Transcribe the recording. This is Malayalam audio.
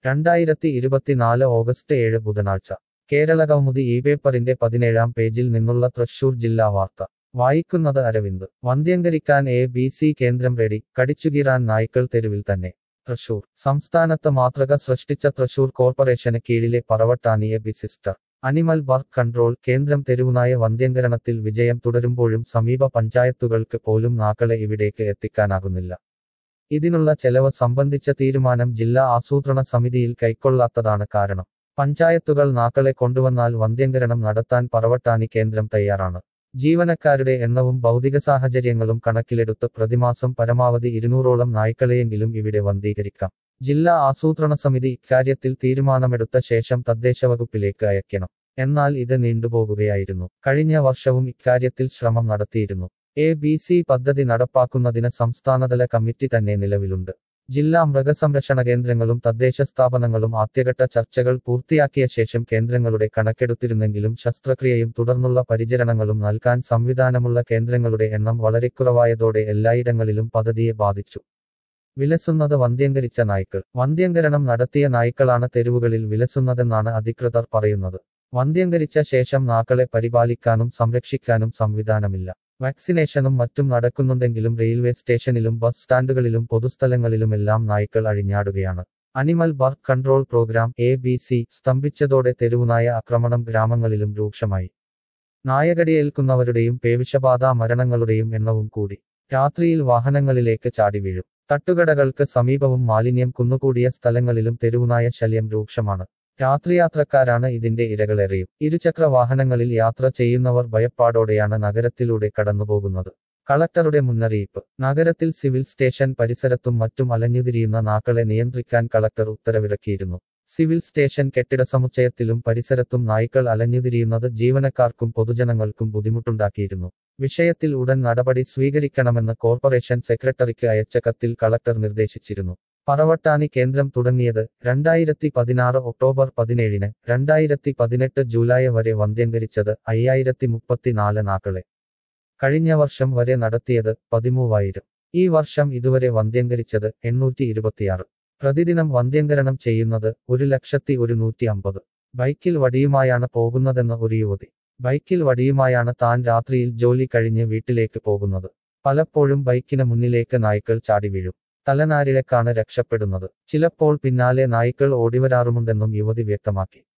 രണ്ടായിരത്തി ഇരുപത്തിനാല് ഓഗസ്റ്റ് ഏഴ് ബുധനാഴ്ച കേരളകൗമുദി ഈ പേപ്പറിന്റെ പതിനേഴാം പേജിൽ നിന്നുള്ള തൃശൂർ ജില്ലാ വാർത്ത വായിക്കുന്നത് അരവിന്ദ് വന്ധ്യംകരിക്കാൻ എ ബി സി കേന്ദ്രം റെഡി കടിച്ചുകീറാൻ നായ്ക്കൾ തെരുവിൽ തന്നെ തൃശൂർ സംസ്ഥാനത്ത് മാതൃക സൃഷ്ടിച്ച തൃശൂർ കോർപ്പറേഷന് കീഴിലെ Paravattani A B C centre animal birth control കേന്ദ്രം തെരുവുനായ വന്ധ്യംകരണത്തിൽ വിജയം തുടരുമ്പോഴും സമീപ പഞ്ചായത്തുകൾക്ക് പോലും നാക്കളെ ഇവിടേക്ക് എത്തിക്കാനാകുന്നില്ല ഇതിനുള്ള ചെലവ് സംബന്ധിച്ച തീരുമാനം ജില്ലാ ആസൂത്രണ സമിതിയിൽ കൈക്കൊള്ളാത്തതാണ് കാരണം പഞ്ചായത്തുകൾ നാക്കളെ കൊണ്ടുവന്നാൽ വന്ധ്യംകരണം നടത്താൻ പറവട്ടാനി കേന്ദ്രം തയ്യാറാണ് ജീവനക്കാരുടെ എണ്ണവും ഭൗതിക സാഹചര്യങ്ങളും കണക്കിലെടുത്ത് പ്രതിമാസം പരമാവധി ഇരുന്നൂറോളം നായ്ക്കളെയെങ്കിലും ഇവിടെ വന്ധീകരിക്കാം ജില്ലാ ആസൂത്രണ സമിതി ഇക്കാര്യത്തിൽ തീരുമാനമെടുത്ത ശേഷം തദ്ദേശ വകുപ്പിലേക്ക് അയക്കണം എന്നാൽ ഇത് നീണ്ടുപോകുകയായിരുന്നു കഴിഞ്ഞ വർഷവും ഇക്കാര്യത്തിൽ ശ്രമം നടത്തിയിരുന്നു എ ബി സി പദ്ധതി നടപ്പാക്കുന്നതിന് സംസ്ഥാനതല കമ്മിറ്റി തന്നെ നിലവിലുണ്ട് ജില്ലാ മൃഗസംരക്ഷണ കേന്ദ്രങ്ങളും തദ്ദേശ സ്ഥാപനങ്ങളും ആദ്യഘട്ട ചർച്ചകൾ പൂർത്തിയാക്കിയ ശേഷം കേന്ദ്രങ്ങളുടെ കണക്കെടുത്തിരുന്നെങ്കിലും ശസ്ത്രക്രിയയും തുടർന്നുള്ള പരിചരണങ്ങളും നൽകാൻ സംവിധാനമുള്ള കേന്ദ്രങ്ങളുടെ എണ്ണം വളരെ കുറവായതോടെ എല്ലായിടങ്ങളിലും പദ്ധതിയെ ബാധിച്ചു വിലസുന്നത് വന്ധ്യംകരിച്ച നായ്ക്കൾ വന്ധ്യംകരണം നടത്തിയ നായ്ക്കളാണ് തെരുവുകളിൽ വിലസുന്നതെന്നാണ് അധികൃതർ പറയുന്നത് വന്ധ്യംകരിച്ച ശേഷം നാക്കളെ പരിപാലിക്കാനും സംരക്ഷിക്കാനും സംവിധാനമില്ല വാക്സിനേഷനും മറ്റും നടക്കുന്നുണ്ടെങ്കിലും റെയിൽവേ സ്റ്റേഷനിലും ബസ് സ്റ്റാൻഡുകളിലും പൊതുസ്ഥലങ്ങളിലുമെല്ലാം നായ്ക്കൾ അഴിഞ്ഞാടുകയാണ് animal birth control program A B C സ്തംഭിച്ചതോടെ തെരുവുനായ ആക്രമണം ഗ്രാമങ്ങളിലും രൂക്ഷമായി നായകടിയേൽക്കുന്നവരുടെയും പേവിഷബാധ മരണങ്ങളുടെയും എണ്ണവും കൂടി രാത്രിയിൽ വാഹനങ്ങളിലേക്ക് ചാടി വീഴും തട്ടുകടകൾക്ക് സമീപവും മാലിന്യം കുന്നുകൂടിയ സ്ഥലങ്ങളിലും തെരുവുനായ ശല്യം രൂക്ഷമാണ് രാത്രിയാത്രക്കാരാണ് ഇതിന്റെ ഇരകളെറിയും ഇരുചക്ര വാഹനങ്ങളിൽ യാത്ര ചെയ്യുന്നവർ ഭയപ്പാടോടെയാണ് നഗരത്തിലൂടെ കടന്നുപോകുന്നത് കളക്ടറുടെ മുന്നറിയിപ്പ് നഗരത്തിൽ സിവിൽ സ്റ്റേഷൻ പരിസരത്തും മറ്റും അലഞ്ഞുതിരിയുന്ന നാക്കളെ നിയന്ത്രിക്കാൻ കളക്ടർ ഉത്തരവിറക്കിയിരുന്നു സിവിൽ സ്റ്റേഷൻ കെട്ടിട സമുച്ചയത്തിലും പരിസരത്തും നായ്ക്കൾ അലഞ്ഞുതിരിയുന്നത് ജീവനക്കാർക്കും പൊതുജനങ്ങൾക്കും ബുദ്ധിമുട്ടുണ്ടാക്കിയിരുന്നു വിഷയത്തിൽ ഉടൻ നടപടി സ്വീകരിക്കണമെന്ന് കോർപ്പറേഷൻ സെക്രട്ടറിക്ക് അയച്ച കത്തിൽ കളക്ടർ നിർദ്ദേശിച്ചിരുന്നു പറവട്ടാനി കേന്ദ്രം തുടങ്ങിയത് രണ്ടായിരത്തി പതിനാറ് ഒക്ടോബർ പതിനേഴിന് രണ്ടായിരത്തി പതിനെട്ട് ജൂലൈ വരെ വന്ധ്യംകരിച്ചത് അയ്യായിരത്തി മുപ്പത്തിനാല് നാക്കളെ കഴിഞ്ഞ വർഷം വരെ നടത്തിയത് പതിമൂവായിരം ഈ വർഷം ഇതുവരെ വന്ധ്യംകരിച്ചത് എണ്ണൂറ്റി ഇരുപത്തിയാറ് പ്രതിദിനം വന്ധ്യംകരണം ചെയ്യുന്നത് ഒരു ലക്ഷത്തി ഒരു നൂറ്റി അമ്പത് ബൈക്കിൽ വടിയുമായാണ് പോകുന്നതെന്ന് ഒരു യുവതി ബൈക്കിൽ വടിയുമായാണ് താൻ രാത്രിയിൽ ജോലി കഴിഞ്ഞ് വീട്ടിലേക്ക് പോകുന്നത് പലപ്പോഴും ബൈക്കിന് മുന്നിലേക്ക് നായ്ക്കൾ ചാടി വീഴും തലനാരിഴക്കാണ് രക്ഷപ്പെടുന്നത് ചിലപ്പോൾ പിന്നാലെ നായ്ക്കൾ ഓടിവരാറുമുണ്ടെന്നും യുവതി വ്യക്തമാക്കി